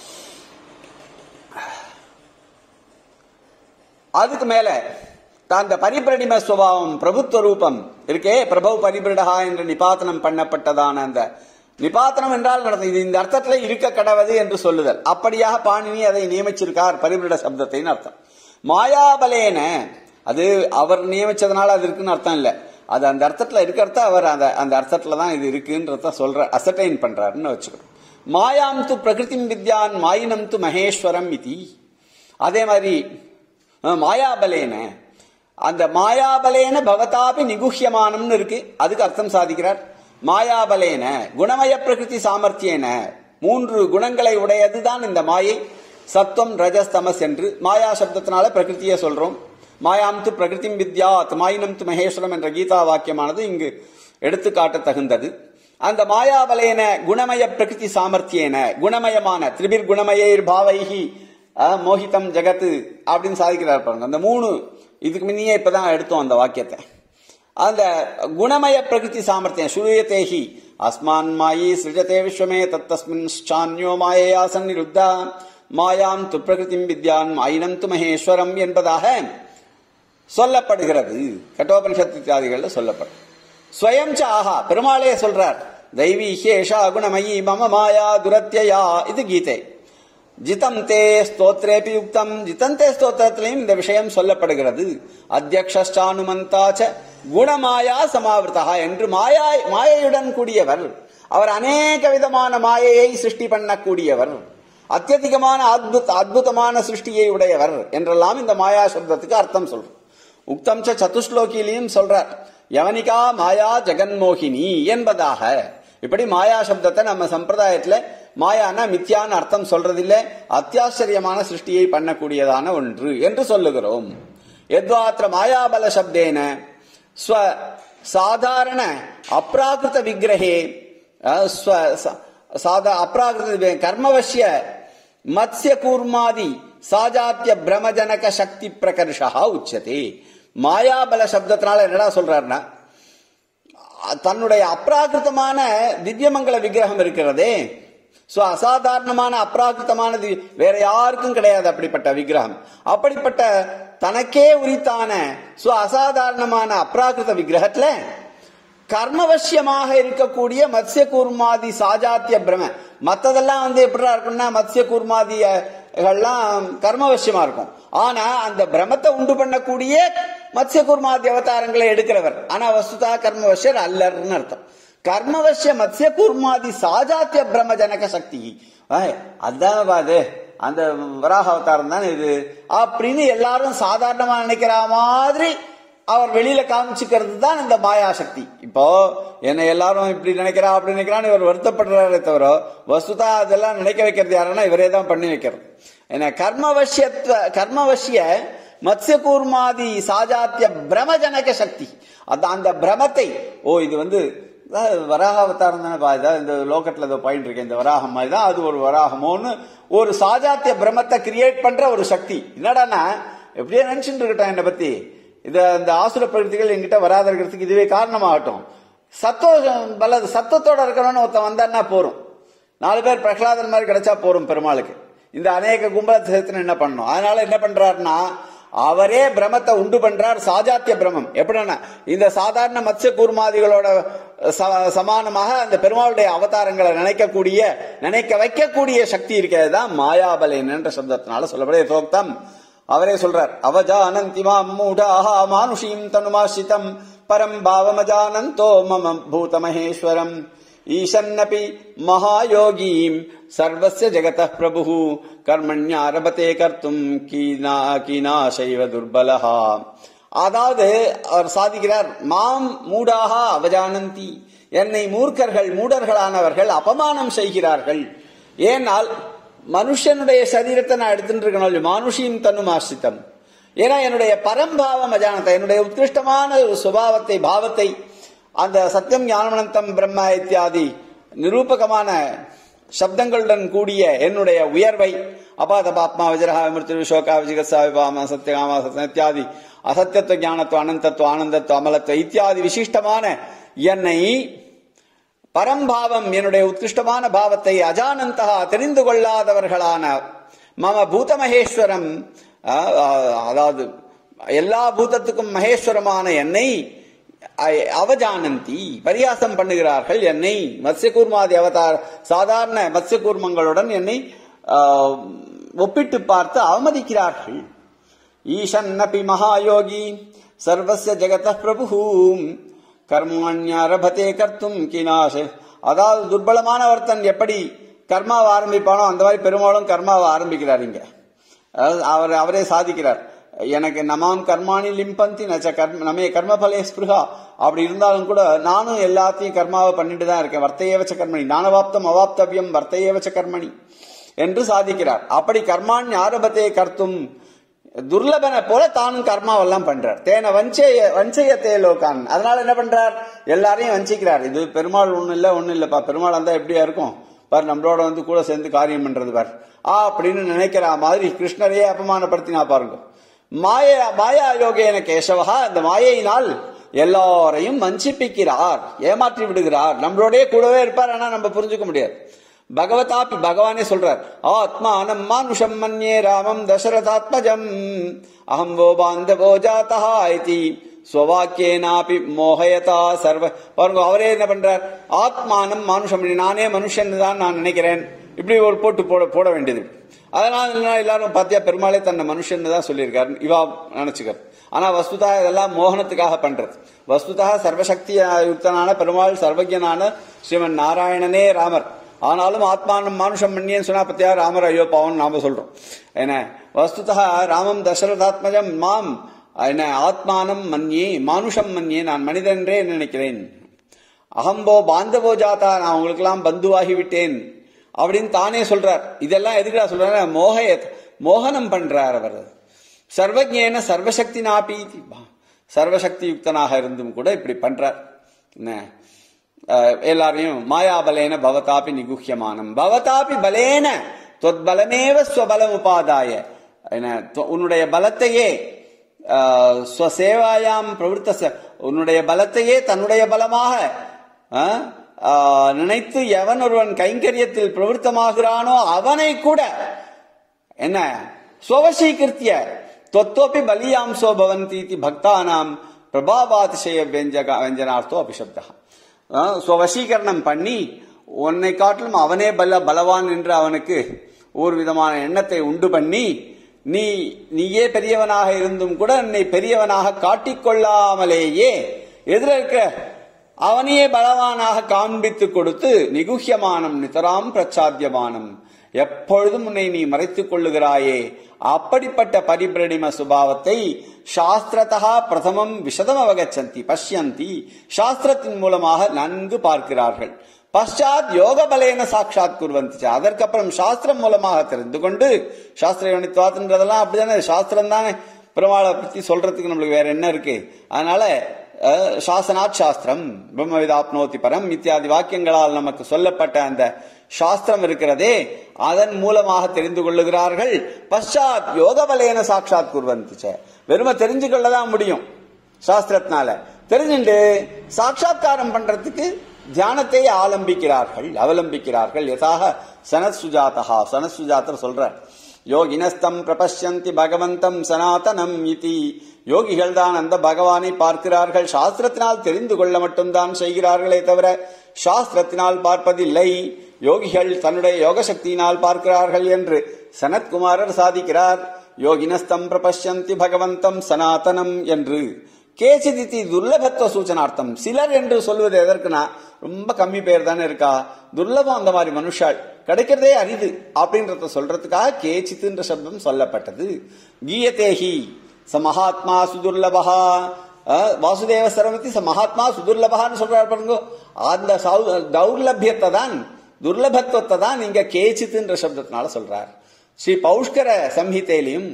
அதுக்கு மேல தான் அந்த பரிபிரடிம சுவாவம் பிரபுத்துவ ரூபம் இருக்கே பிரபு பரிபிரடா என்று நிபாத்தனம் பண்ணப்பட்டதான அந்த நிபாத்தனம் என்றால் நடந்தது இது இந்த அர்த்தத்துல இருக்க கடவது என்று சொல்லுதல் அப்படியாக பாணினி அதை நியமிச்சிருக்கார் பரிபிரட சப்தத்தைன்னு அர்த்தம் மாயாபலேன அது அவர் நியமிச்சதுனால அது இருக்குன்னு அர்த்தம் இல்ல அது அந்த அர்த்தத்துல இருக்கிறத அவர் அந்த அந்த அர்த்தத்துல தான் இது இருக்குன்றத சொல்ற அசட்டைன் பண்றாருன்னு வச்சுக்கணும் மாயாம் து பிரகிருதிம் வித்யான் மாயினம் து மகேஸ்வரம் இதி அதே மாதிரி அஹ், மாயாபலேன அந்த மாயாபலேன பவதாபி நிகுஹ்யமானம்னு இருக்கு அதுக்கு அர்த்தம் சாதிக்கிறார் மாயாபலேன குணமய பிரகிருதி சாமர்த்தியேன மூன்று குணங்களை உடையதுதான் இந்த மாயை சத்துவம் ரஜஸ் தமஸ் என்று மாயா சப்தத்தினால பிரகிருத்தியை சொல்றோம் மாயாம் து பிரகிருதிம் வித்யாத் மாயினம் து மகேஸ்வரம் என்ற கீதா வாக்கியமானது இங்கு எடுத்துக்காட்ட தகுந்தது அந்த மாயாபலேன குணமய பிரகிருதி சாமர்த்தியேன குணமயமான திரிபிர் குணமயைர் பாவைஹி அஹ், மோகிதம் ஜெகத்து அப்படின்னு சாதிக்கிறார் பாருங்க அந்த மூணு இதுக்கு முன்னையே இப்பதான் எடுத்தோம் அந்த வாக்கியத்தை அந்த குணமய பிரகிருதி சாமர்த்தியம் சுரியத்தேஹி அஸ்மான் மாயி சிருஜதே விஸ்வமே தத்தஸ்மின் சான்யோ மாயையா சந்நிருத்தா மாயாம் து பிரகிருதிம் வித்யான் மாயினம் து மகேஸ்வரம் என்பதாக சொல்லப்படுகிறது கட்டோபனிஷத்து இத்தியாதிகள்ல சொல்லப்படும் ஸ்வயம் ச ஆஹா பெருமாளே சொல்றார் தெய்வீ ஹேஷா குணமயி மம மாயா துரத்யயா இது கீதை ஜிதம் தே ஸ்தோத்ரேபி யுக்தம் ஜிதந்தே ஸ்தோத்திரத்திலையும் இந்த விஷயம் சொல்லப்படுகிறது அத்தியக்ஷானுமந்தாச்ச குணமாயா சமாவிருத்தா என்று மாயா மாயையுடன் கூடியவர் அவர் அநேக விதமான மாயையை சிருஷ்டி பண்ணக்கூடியவர் அத்தியதிகமான அத்புத அத்புதமான சிருஷ்டியை உடையவர் என்றெல்லாம் இந்த மாயா சப்தத்துக்கு அர்த்தம் சொல்றோம் உக்தம் ச சதுஸ்லோகிலையும் சொல்றார் யவனிகா மாயா ஜெகன்மோகினி என்பதாக இப்படி மாயா சப்தத்தை நம்ம சம்பிரதாயத்துல மாயானா மித்யான்னு அர்த்தம் சொல்றதில்ல அத்தியாச்சரியமான சிருஷ்டியை பண்ணக்கூடியதான ஒன்று என்று சொல்லுகிறோம் எத்வாத்திர மாயாபல சப்தேன ஸ்வ சாதாரண அப்ராகிருத விக்கிரகே அஹ், ஸ்வ- ச- சாதா அப்ராகிருத கர்மவசிய மத்ய கூர்மாதி சாஜாத்திய பிரமஜனக சக்தி பிரகர்ஷா உச்சதே மாயாபல சப்தத்தினால என்னடா சொல்றாருன்னா தன்னுடைய அப்ராகிருத்தமான திவ்யமங்கல விக்கிரகம் இருக்கிறதே சோ அசாதாரணமான அப்ராகிருத்தமான தி- வேற யாருக்கும் கிடையாது அப்படிப்பட்ட விக்கிரகம் அப்படிப்பட்ட தனக்கே உரித்தான சோ அசாதாரணமான அப்ராகிருத விக்கிரகத்துல கர்மவசியமாக இருக்கக்கூடிய மத்ய கூர்மாதி சாஜாத்திய பிரம மத்ததெல்லாம் வந்து எப்படிடா இருக்கும்னா மத்ய கூர்மாதியெல்லாம் கர்மவசியமா இருக்கும் ஆனா அந்த பிரமத்தை உண்டு பண்ணக்கூடிய மத்ய கூர்மாதி அவதாரங்களை எடுக்கிறவர் ஆனா வஸ்துதா கர்மவசியர் அல்லர்னு அர்த்தம் கர்மவசிய மத்ய கூர்மாதி சாஜாத்திய பிரம ஜனக சக்தி ஆய், அதான் பாது அந்த வராக அவதாரம் தானே இது அப்படின்னு எல்லாரும் சாதாரணமா நினைக்கிற மாதிரி அவர் வெளியில காமிச்சுக்கிறது தான் இந்த மாயா சக்தி இப்போ என்ன எல்லாரும் இப்படி நினைக்கிறா அப்படி நினைக்கிறான்னு இவர் வருத்தப்படுறாரே தவிர வஸ்துதா அதெல்லாம் நினைக்க வைக்கிறது யாருன்னா இவரே தான் பண்ணி வைக்கிறது என்ன கர்மவசியத்துவ கர்மவசிய மத்ய கூர்மாதி சாஜாத்திய பிரமஜனக சக்தி அந்த அந்த பிரமத்தை ஓ இது வந்து அதாவது வராக அவதாரம் தானே பா இதான் இந்த லோகத்துல ஏதோ பாயிண்ட் இருக்கேன் இந்த வராகம் மாதிரி தான் அது ஒரு வராகமோன்னு ஒரு சாஜாத்திய பிரமத்தை கிரியேட் பண்ற ஒரு சக்தி என்னடான்னா எப்படியே நினைச்சுட்டு இருக்கட்டும் என்னை பத்தி இது இந்த ஆசுர பிரகൃதிகள் என்கிட்ட வராத இருக்கிறதுக்கு இதுவே காரணமாகட்டும் சத்துவ பல சத்துவத்தோட இருக்கணும்னு ஒருத்தன் வந்தான்னா போரும் நாலு பேர் பிரகலாதன் மாதிரி கிடைச்சா போரும் பெருமாளுக்கு இந்த அநேக கும்பலத்தை சேர்த்துன்னு என்ன பண்ணணும் அதனால என்ன பண்றாருன்னா அவரே பிரமத்தை உண்டு பண்றார் சாஜாத்திய பிரமம் எப்படின்னா இந்த சாதாரண மத்ய கூர்மாதிகளோட ச- சமானமாக அந்த பெருமாளுடைய அவதாரங்களை நினைக்கக்கூடிய நினைக்க வைக்கக்கூடிய சக்தி இருக்கிறது தான் மாயாபலேன் என்ற சப்தத்தினால சொல்லப்படுது யதோக்தம் அவரே சொல்றார் அவஜானந்தி மாம் மூடாஹ மானுஷீம் தனுமாசிதம் பரம் பாவமஜானந்தோ மம பூதமகேஸ்வரம் ஈசன்னபி மகாயோகீம் சர்வஸ்ய ஜெகதः பிரபுः கர்மண்யாரபத்தே கர்த்தும் கீனா கீனாசைவ துர்பலஹா அதாவது அவர் சாதிக்கிறார் மாம் மூடாக அவஜானந்தி என்னை மூர்க்கர்கள் மூடர்களானவர்கள் அபமானம் செய்கிறார்கள் ஏனால் மனுஷனுடைய சரீரத்தை நான் எடுத்துட்டு இருக்கணும் மானுஷியும் தன்னும் ஆசித்தம் ஏன்னா என்னுடைய பரம்பாவம் அஜானத்தை என்னுடைய உத்கிருஷ்டமான ஒரு சுபாவத்தை பாவத்தை அந்த சத்தியம் ஞானமனந்தம் பிரம்ம இத்தியாதி நிரூபகமான சப்தங்களுடன் கூடிய என்னுடைய உயர்வை அபாத பாப்மா வஜரஹா மிருத்து விசோகா விஜிகசா விபாம சத்தியகாமா சத்தியம் இத்தியாதி அசத்தியத்துவ ஞானத்துவ அனந்தத்துவ ஆனந்தத்துவ அமலத்துவ இத்தியாதி விசிஷ்டமான என்னை பரம்பாவம் என்னுடைய உத்கிருஷ்டமான பாவத்தை அஜானந்தா தெரிந்து கொள்ளாதவர்களான மம பூத மகேஸ்வரம் அஹ், அஹ், அதாவது எல்லா பூதத்துக்கும் மகேஸ்வரமான என்னை அ- அவஜானந்தி பரியாசம் பண்ணுகிறார்கள் என்னை மத்ஸ்யகூர்மாதி அவதார் சாதாரண மத்ஸ்யகூர்மங்களுடன் என்னை ஆஹ், ஒப்பிட்டு பார்த்து அவமதிக்கிறார்கள் ஈசன்னபி மகாயோகி சர்வஸ்ய ஜெகத பிரபு கர்மாண்யாரபதே கர்த்தும் கினாஷ அதாவது துர்பலமான ஒருத்தன் எப்படி கர்மாவை ஆரம்பிப்பானோ அந்த மாதிரி பெருமாளும் கர்மாவை ஆரம்பிக்கிறார் இங்க அதாவது அவர் அவரே சாதிக்கிறார் எனக்கு நமாம் கர்மாணி லிம்பந்தி நச்ச கர்ம நமே கர்மபலே ஸ்பிருகா அப்படி இருந்தாலும் கூட நானும் எல்லாத்தையும் கர்மாவை பண்ணிட்டு தான் இருக்கேன் வர்த்தையேவச்ச கர்மணி நானவாப்தம் அவாப்தவியம் வர்த்தையேவச்ச கர்மணி என்று சாதிக்கிறார் அப்படி கர்மான் ஆரம்பத்தை கர்த்தும் துர்லபனை போல தானும் கர்மாவெல்லாம் பண்றார் தேன வஞ்சய வஞ்சயத்தே லோகான் அதனால என்ன பண்றார் எல்லாரையும் வஞ்சிக்கிறார் இது பெருமாள் ஒண்ணு இல்ல ஒண்ணு இல்லப்பா பெருமாள் வந்தா எப்படியா இருக்கும் பார் நம்மளோட வந்து கூட சேர்ந்து காரியம் பண்றது பார் ஆ அப்படின்னு நினைக்கிற மாதிரி கிருஷ்ணரையே அபமானப்படுத்தினா பாருங்க மாய மாயா யோகேன கேசவா இந்த மாயையினால் எல்லாரையும் வஞ்சிப்பிக்கிறார் ஏமாற்றி விடுகிறார் நம்மளோடய கூடவே இருப்பார் ஆனா நம்ம புரிஞ்சுக்க முடியாது பகவதாபி பகவானே சொல்றார் ஆத்மானம் மானுஷம் மன்யே ராமம் தசரதாத்மஜம் அகம் வோ பாந்தவோ ஜாத்தா இதி ஸ்வவாக்கியேனாபி மோகயதா சர்வ பாருங்க அவரே என்ன பண்றார் ஆத்மானம் மானுஷம் நானே மனுஷன் தான் நான் நினைக்கிறேன் இப்படி ஒரு போட்டு போட போட வேண்டியது அதனால என்ன எல்லாரும் பாத்தியா பெருமாளே தன்னை மனுஷன் தான் சொல்லியிருக்காரு இவா நினைச்சுக்கார் ஆனா வஸ்துதா இதெல்லாம் மோகனத்துக்காக பண்றது வஸ்துதா சர்வசக்தி யுக்தனான பெருமாள் சர்வஜனான ஸ்ரீமன் நாராயணனே ராமர் ஆனாலும் ஆத்மானம் மானுஷம் மன்னியன்னு சொன்னா பத்தியா ராமர் ஐயோ பாவம் நாம சொல்றோம் என்ன வஸ்துதா ராமம் தசரதாத்மஜம் மாம் என்ன ஆத்மானம் மன்யே மானுஷம் மன்யே நான் மனிதன்றே நினைக்கிறேன் அகம்போ பாந்தவோ ஜாதா நான் உங்களுக்கெல்லாம் பந்துவாகி விட்டேன் அப்படின்னு தானே சொல்றார் இதெல்லாம் எதுக்குடா சொல்றாரு மோக மோகனம் பண்றார் அவர் சர்வஜேன சர்வசக்தி நாபி சர்வசக்தி யுக்தனாக இருந்தும் கூட இப்படி பண்றார் என்ன அஹ், எல்லாரையும் மாயாபலேன பவதாபி நிகுஹ்யமானம் பவதாபி பலேன தொத்பலமேவ ஸ்வபலம் உபாதாய என்ன தொ- உன்னுடைய பலத்தையே ஆஹ், ஸ்வசேவாயாம் பிரவருத்த உன்னுடைய பலத்தையே தன்னுடைய பலமாக ஆஹ், ஆஹ், நினைத்து எவன் ஒருவன் கைங்கரியத்தில் பிரவருத்தமாகிறானோ அவனை கூட என்ன ஸ்வவசீகிருத்திய தொத்தோப்பி பலியாம்சோ பவந்தி இதி பக்தானாம் பிரபாவாதிசய வியஞ்சக வியஞ்சனார்த்தோ அபிஷப்தா ஆஹ், ஸ்வவசீகரணம் பண்ணி உன்னை காட்டிலும் அவனே பல பலவான் என்று அவனுக்கு ஒரு விதமான எண்ணத்தை உண்டு பண்ணி நீ நீயே பெரியவனாக இருந்தும் கூட என்னை பெரியவனாக காட்டிக்கொள்ளாமலேயே எதிர இருக்க அவனையே பலவானாக காண்பித்து கொடுத்து நிகுஹ்யமானம் நிதராம் பிரச்சாத்தியமானம் எப்பொழுதும் உன்னை நீ மறைத்துக் கொள்ளுகிறாயே அப்படிப்பட்ட பரிபிரடிம சுபாவத்தை சாஸ்திரத்தா பிரதமம் விஷதம் அவகச்சந்தி பஷ்யந்தி சாஸ்திரத்தின் மூலமாக நன்கு பார்க்கிறார்கள் பஷாத் யோக பலேன சாட்சாத் குர்வந்தி ச. அதற்கப்புறம் சாஸ்திரம் மூலமாக தெரிந்து கொண்டு சாஸ்திர யுனித்வாத்ன்றதெல்லாம் அப்படிதானே சாஸ்திரம் தானே பெருமாளை பத்தி சொல்றதுக்கு நம்மளுக்கு வேற என்ன இருக்கு அதனால அஹ், சாசனாத் சாஸ்திரம் பிரம்மவிதாப்னோதி பரம் இத்தியாதி வாக்கியங்களால் நமக்கு சொல்லப்பட்ட அந்த சாஸ்திரம் இருக்கிறதே அதன் மூலமாக தெரிந்து கொள்ளுகிறார்கள் பஷாத் யோக பலேன சாட்சாத் குர்வந்தி ச. வெறும தெரிஞ்சு கொள்ளதான் முடியும் சாஸ்திரத்தினால தெரிஞ்சுண்டு சாட்சாத்காரம் பண்றதுக்கு தியானத்தை ஆலம்பிக்கிறார்கள் அவலம்பிக்கிறார்கள் யதாக சனத் சுஜாதா சனத் சுஜாதர் சொல்றார் யோகினஸ்தம் பிரபஷ்யந்தி பகவந்தம் சனாதனம் இதி யோகிகள் தான் அந்த பகவானை பார்க்கிறார்கள் சாஸ்திரத்தினால் தெரிந்து கொள்ள மட்டும்தான் செய்கிறார்களே தவிர சாஸ்திரத்தினால் பார்ப்பதில்லை யோகிகள் தன்னுடைய யோக சக்தியினால் பார்க்கிறார்கள் என்று சனத்குமாரர் சாதிக்கிறார் யோகினஸ்தம் பிரபஷ்யந்தி பகவந்தம் சனாதனம் என்று கேசிதித்தி துர்லபத்துவ சூச்சனார்த்தம் சிலர் என்று சொல்வது எதற்குனா ரொம்ப கம்மி பேர் தானே இருக்கா துர்லபம் அந்த மாதிரி மனுஷாள் கிடைக்கிறதே அரிது அப்படின்றத சொல்றதுக்காக கேச்சித்துன்ற சப்தம் சொல்லப்பட்டது கீயதேஹி ச மகாத்மா சுதுர்லபகா அஹ், வாசுதேவ சரமதி ச மகாத்மா சுதுர்லபகான்னு சொல்றாரு பாருங்க அந்த சௌ- தௌர்லபியத்தை தான் துர்லபத்துவத்தை தான் இங்க கேச்சித்துன்ற சப்தத்தினால சொல்றார் ஸ்ரீ பௌஷ்கர சம்ஹிதையிலையும்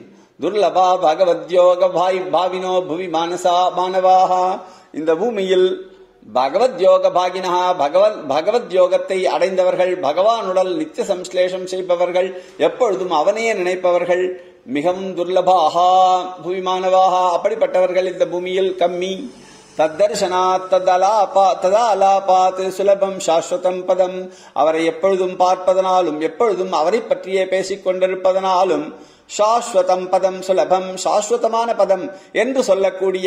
துர்லபா பகவத்யோக பாய் பாவினோ புவி மானசா மானவாக இந்த பூமியில் பகவத் யோக பாகினா பகவத் பகவத் யோகத்தை அடைந்தவர்கள் பகவானுடல் நித்திய சம்ஸ்லேஷம் செய்பவர்கள் எப்பொழுதும் அவனையே நினைப்பவர்கள் மிகவும் துர்லபாகா புவிமானவாக அப்படிப்பட்டவர்கள் இந்த பூமியில் கம்மி தத்தர்ஷனாத் ததலாபா ததாலாபாத் சுலபம் சாஸ்வதம் பதம் அவரை எப்பொழுதும் பார்ப்பதனாலும் எப்பொழுதும் அவரை பற்றியே பேசிக் கொண்டிருப்பதனாலும் சாஸ்வதம் பதம் சுலபம் சாஸ்வதமான பதம் என்று சொல்லக்கூடிய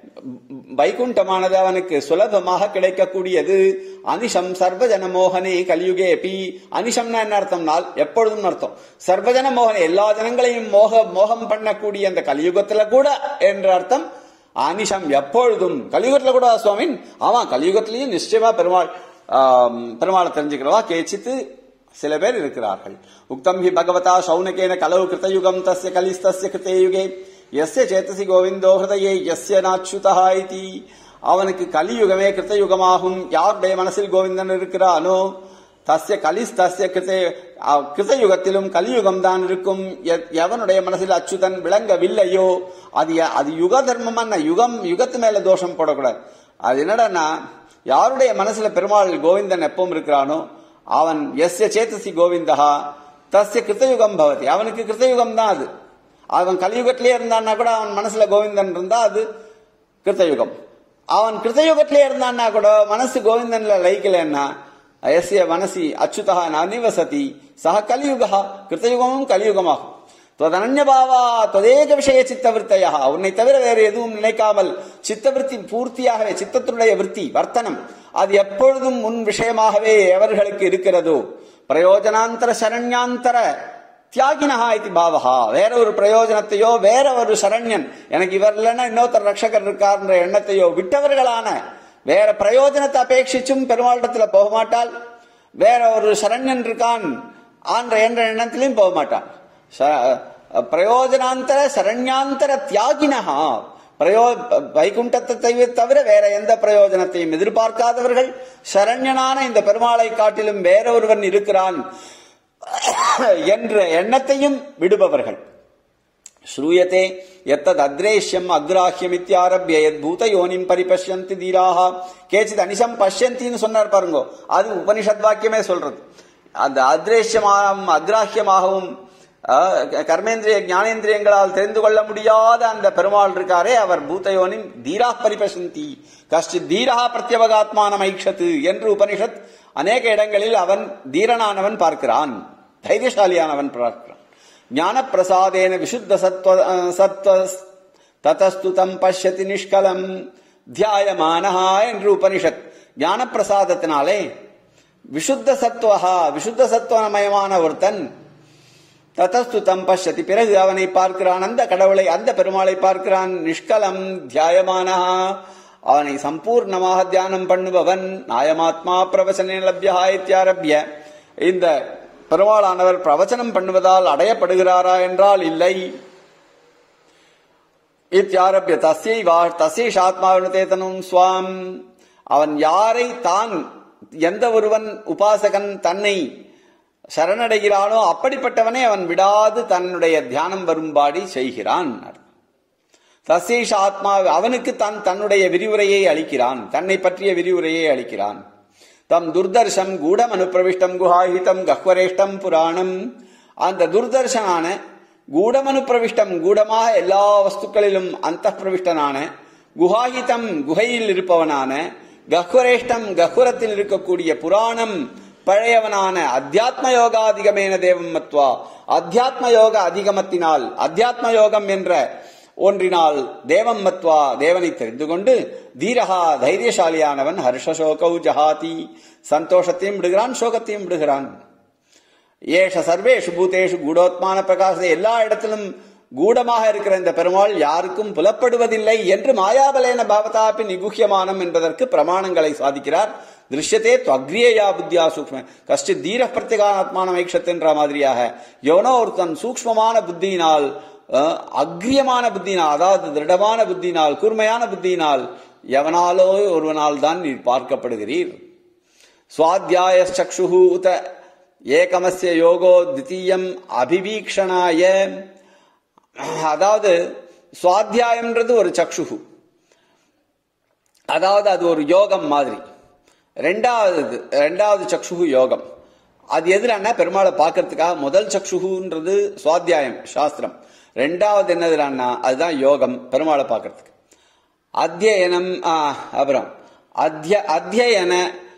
வைகுண்டமானது அவனுக்கு சுலபமாக கிடைக்கக்கூடியது அனிஷம் சர்வஜன மோகனே கலியுகே பி அனிஷம்னா என்ன அர்த்தம்னால் எப்பொழுதும் அர்த்தம் சர்வஜன மோகனே எல்லா ஜனங்களையும் மோக மோகம் பண்ணக்கூடிய அந்த கலியுகத்துல கூட என்ற அர்த்தம் அனிஷம் எப்பொழுதும் கலியுகத்துல கூட சுவாமின் ஆமா கலியுகத்திலையும் நிச்சயமா பெருமாள் ஆம், பெருமாளை தெரிஞ்சுக்கிறவா கேச்சித்து சில பேர் இருக்கிறார்கள் உக்தம் ஹி பகவதா சௌனகேன கலவு கிருத்தயுகம் தஸ்ய கலிஸ்தஸ்ய கிருத்தே யுகே எஸ்ய சேத்தசி கோவிந்தோ ஹிருதயே எஸ்ய நாச்சுதா இதி அவனுக்கு கலியுகமே கிருத்தயுகமாகும் யாருடைய மனசில் கோவிந்தன் இருக்கிறானோ தஸ்ய கலிஸ் தஸ்ய கிருத்த அஹ், கிருத்தயுகத்திலும் கலியுகம் தான் இருக்கும் எ- எவனுடைய மனசில் அச்சுதன் விளங்கவில்லையோ அது ய- அது யுக தர்மம் என்ன யுகம் யுகத்து மேல தோஷம் போடக்கூடாது அது என்னடான்னா யாருடைய மனசுல பெருமாள் கோவிந்தன் எப்பவும் இருக்கிறானோ அவன் எஸ்ய சேத்தசி கோவிந்தா தஸ்ய கிருத்தயுகம் பவதி அவனுக்கு கிருத்தயுகம் தான் அது அவன் கலியுகத்திலே இருந்தான்னா கூட அவன் மனசுல கோவிந்தன் இருந்தா அது கிருத்தயுகம் அவன் கிருத்தயுகத்திலே இருந்தான்னா கூட மனசு கோவிந்தன்ல லயிக்கலன்னா எஸ்ய மனசி அச்சுதா நனிவசதி சக கலியுகா கிருத்தயுகமும் கலியுகமாகும் தொதனன்யபாவா தொதேக விஷய சித்தவிருத்தையா உன்னை தவிர வேறு எதுவும் நினைக்காமல் சித்தவிருத்தி பூர்த்தியாகவே சித்தத்தினுடைய விருத்தி வர்த்தனம் அது எப்பொழுதும் முன் விஷயமாகவே எவர்களுக்கு இருக்கிறதோ பிரயோஜனாந்தர சரண்யாந்தர தியாகினஹா இது பாவஹா வேற ஒரு பிரயோஜனத்தையோ வேற ஒரு சரண்யன் எனக்கு இவர் இல்லைன்னா இன்னொருத்தர் ரட்சகர் இருக்கார்ன்ற எண்ணத்தையோ விட்டவர்களான வேற பிரயோஜனத்தை அபேட்சிச்சும் பெருமாளிடத்துல போக மாட்டாள் வேற ஒரு சரண்யன் இருக்கான் ஆன்ற என்ற எண்ணத்திலையும் போக மாட்டான் ச- பிரயோஜனாந்தர சரண்யாந்தர தியாகினஹா பிரயோ வைகுண்டத்தை தவிர- தவிர வேற எந்த பிரயோஜனத்தையும் எதிர்பார்க்காதவர்கள் சரண்யனான இந்த பெருமாளை காட்டிலும் வேற ஒருவன் இருக்கிறான் என்ற எண்ணத்தையும் விடுபவர்கள் श्रूयते यत्तद् अद्रेश्यम् अग्राह्यम् इत्यारभ्य यद्भूत யோனிம் பரிபஷ்யந்தி தீராக கேச்சித் அனிஷம் பஷ்யந்தின்னு சொன்னார் பாருங்க அது உபனிஷத் வாக்கியமே சொல்றது அந்த அத்ரேஷ்யமாகவும் அக்ராஹ்யமாகவும் அஹ், கர்மேந்திரிய ஞானேந்திரியங்களால் தெரிந்து கொள்ள முடியாத அந்த பெருமாள் இருக்காரே அவர் பூதயோனிம் தீரா பரிபசந்தி கஷ்டித் தீரா பிரத்யவகாத்மானம் ஐக்ஷத்து என்று உபனிஷத் அநேக இடங்களில் அவன் தீரனானவன் பார்க்கிறான் தைரியசாலியானவன் பார்க்கிறான் ஞான பிரசாதேன விசுத்த சத்வ சத்வ ததஸ்து தம் பஷ்யதி நிஷ்கலம் தியாயமானஹா என்று உபனிஷத் ஞான பிரசாதத்தினாலே விசுத்த சத்வஹா விசுத்த சத்துவமயமான ஒருத்தன் ததஸ்து தம் பஷ்யதி பிறகு அவனை பார்க்கிறான் அந்த கடவுளை அந்த பெருமாளை பார்க்கிறான் நிஷ்கலம் தியாயமானஹா அவனை சம்பூர்ணமாக தியானம் பண்ணுபவன் நாயமாத்மா பிரவசனே லப்யா இத்தியாரப்ய இந்த பெருமாளானவர் பிரவச்சனம் பண்ணுவதால் அடையப்படுகிறாரா என்றால் இல்லை இத்தியாரப்ய தஸ்யை வா தஸ்யைஷாத்மாவினதேதனும் சுவாம் அவன் யாரை தான் எந்த ஒருவன் உபாசகன் தன்னை சரணடைகிறானோ அப்படிப்பட்டவனை அவன் விடாது தன்னுடைய தியானம் வரும்பாடி செய்கிறான் தசேஷ ஆத்மா அவனுக்கு தான் தன்னுடைய விரிவுரையை அளிக்கிறான் தன்னை பற்றிய விரிவுரையை அளிக்கிறான் தம் துர்தர்ஷம் கூடம் அனுப்பிரவிஷ்டம் குஹாஹிதம் கஹ்வரேஷ்டம் புராணம் அந்த துர்தர்ஷனான கூடமனுப்பிரவிஷ்டம் கூடமாக எல்லா வஸ்துக்களிலும் அந்த பிரவிஷ்டனான குஹாஹிதம் குகையில் இருப்பவனான கஹ்வரேஷ்டம் கஹ்வரத்தில் இருக்கக்கூடிய புராணம் பழையவனான அத்தியாத்ம யோகாதிகமேன தேவம் மத்வா அத்தியாத்ம யோக அதிகமத்தினால் அத்தியாத்ம யோகம் என்ற ஒன்றினால் தேவம் மத்வா தேவனை தெரிந்து கொண்டு தீரகா தைரியசாலியானவன் ஹர்ஷசோகௌ ஜஹாதி சந்தோஷத்தையும் விடுகிறான் சோகத்தையும் விடுகிறான் ஏஷ சர்வேஷு பூதேஷு கூடோத்மான பிரகாச எல்லா இடத்திலும் கூடமாக இருக்கிற இந்த பெருமாள் யாருக்கும் புலப்படுவதில்லை என்று மாயாபலேன பாவதாப்பி நிகுஹ்யமானம் என்பதற்கு பிரமாணங்களை சாதிக்கிறார் திருஷ்யத்தே துவக்ரியயா புத்தியா சூக்ம கஷ்டி தீர பிரத்யேகாத்மான ஐக்ஷத்துன்ற மாதிரியாக எவனோ ஒருத்தன் சூக்மமான புத்தியினால் அஹ், அக்ரியமான புத்தியினால் அதாவது திருடமான புத்தியினால் கூர்மையான புத்தியினால் எவனாலோ ஒருவனால் தான் நீர் பார்க்கப்படுகிறீர் स्वाध्यायश्चक्षुः उत एकमस्य योगो द्वितीयम् अभिवीक्षणाय அதாவது சுவாத்தியாயம்ன்றது ஒரு சக்ஷுகு அதாவது அது ஒரு யோகம் மாதிரி ரெண்டாவது ரெண்டாவது சக்ஷுகு யோகம் அது எதுலான்னா பெருமாளை பார்க்கறதுக்காக முதல் சக்ஷுகுன்றது சுவாத்தியாயம் சாஸ்திரம் ரெண்டாவது என்னதுலான்னா அதுதான் யோகம் பெருமாளை பார்க்கறதுக்கு அத்தியனம் ஆ, அப்புறம் அத்திய அத்தியன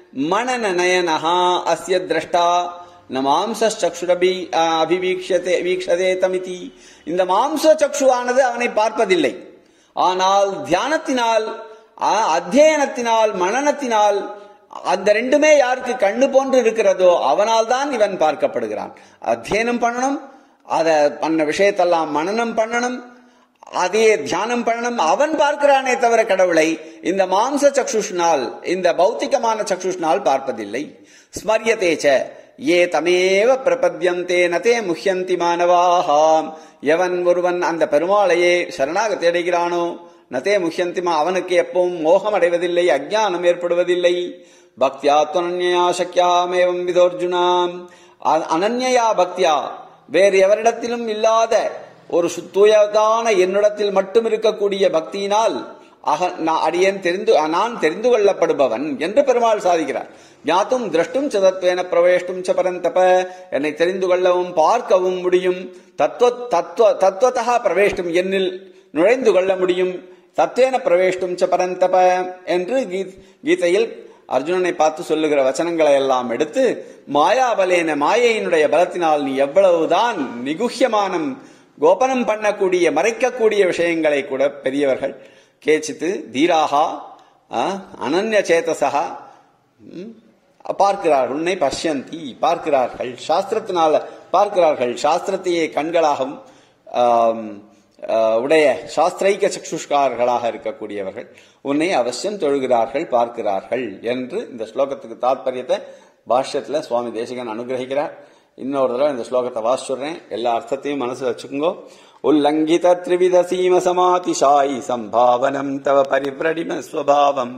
மனநயனஹா அஸ்ய திரஷ்டா ந மாம்சச்சுரபி அபிவீக்ஷதே வீக்ஷதே தமிதி இந்த மாம்ச சக்ஷுவானது அவனை பார்ப்பதில்லை ஆனால் தியானத்தினால் ஆ, அத்தியனத்தினால் மனனத்தினால் அந்த ரெண்டுமே யாருக்கு கண்ணு போன்று இருக்கிறதோ அவனால் தான் இவன் பார்க்கப்படுகிறான் அத்தியனம் பண்ணணும் அத பண்ண விஷயத்தெல்லாம் மனனம் பண்ணணும் அதே தியானம் பண்ணணும் அவன் பார்க்கிறானே தவிர கடவுளை இந்த மாம்ச சக்ஷுஷ்னால் இந்த பௌத்திகமான சக்ஷுஷ்னால் பார்ப்பதில்லை ஸ்மரியதேச்ச ஏ தமேவ பிரபத்யந்தே நதே முஹ்யந்தி மானவாஹாம் எவன் ஒருவன் அந்த பெருமாளையே சரணாக தேடுகிறானோ நதே முஹ்யந்திமா அவனுக்கு எப்பவும் மோகம் அடைவதில்லை அஜ்ஞானம் ஏற்படுவதில்லை பக்தியா துவனன்யா சக்கியாமேவம் விதோர்ஜுனாம் அ- அனன்யயா பக்தியா வேறு எவரிடத்திலும் இல்லாத ஒரு சு- தூயதான என்னிடத்தில் மட்டும் இருக்கக்கூடிய பக்தியினால் அக நான் அடியேன் தெரிந்து நான் தெரிந்து கொள்ளப்படுபவன் என்று பெருமாள் சாதிக்கிறார் ஞாத்தும் திரஷ்டும் சதத்வேன பிரவேஷ்டும் ச பரந்தப என்னை தெரிந்து கொள்ளவும் பார்க்கவும் முடியும் தத்துவ தத்துவ தத்துவத்தா பிரவேஷ்டும் என்னில் நுழைந்து கொள்ள முடியும் தத்வேன பிரவேஷ்டும் ச பரந்தப என்று கீத்- கீதையில் அர்ஜுனனை பார்த்து சொல்லுகிற வச்சனங்களை எல்லாம் எடுத்து மாயாபலேன மாயையினுடைய பலத்தினால் நீ எவ்வளவுதான் நிகுஹ்யமானம் கோபனம் பண்ணக்கூடிய மறைக்கக்கூடிய விஷயங்களை கூட பெரியவர்கள் கேச்சித்து தீராகா ஆ, அனன்ய சேதசா ம், பார்க்கிறார்கள் உன்னை பஷ்யந்தி பார்க்கிறார்கள் சாஸ்திரத்தினால பார்க்கிறார்கள் சாஸ்திரத்தையே கண்களாகவும் ஆம், ஆ, உடைய சாஸ்திரைக்க சக்ஷுஷ்காரர்களாக இருக்கக்கூடியவர்கள் உன்னை அவசியம் தொழுகிறார்கள் பார்க்கிறார்கள் என்று இந்த ஸ்லோகத்துக்கு தாத்பரியத்தை பாஷ்யத்துல சுவாமி தேசிகன் அனுகிரகிக்கிறார் இன்னொரு தடவை இந்த ஸ்லோகத்தை வாசிச்சுடுறேன் எல்லா அர்த்தத்தையும் மனசுல வச்சுக்கோங்க உல்லங்கித த்ரிவித சீம சமாதிஷாயி சம்பாவனம் தவ பரிவ்ரடிம ஸ்வபாவம்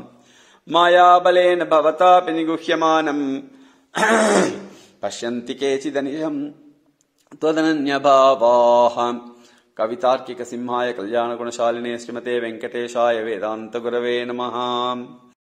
மாயாபலேன பவதாபி நிகுஹ்யமானம் பஷ்யந்தி கேச்சிதனிஷம் त्वदनन्यभावाः कवितार्किकसिंहाय कल्याणगुणशालिने श्रीमते वेङ्कटेशाय वेदान्तगुरवे नमः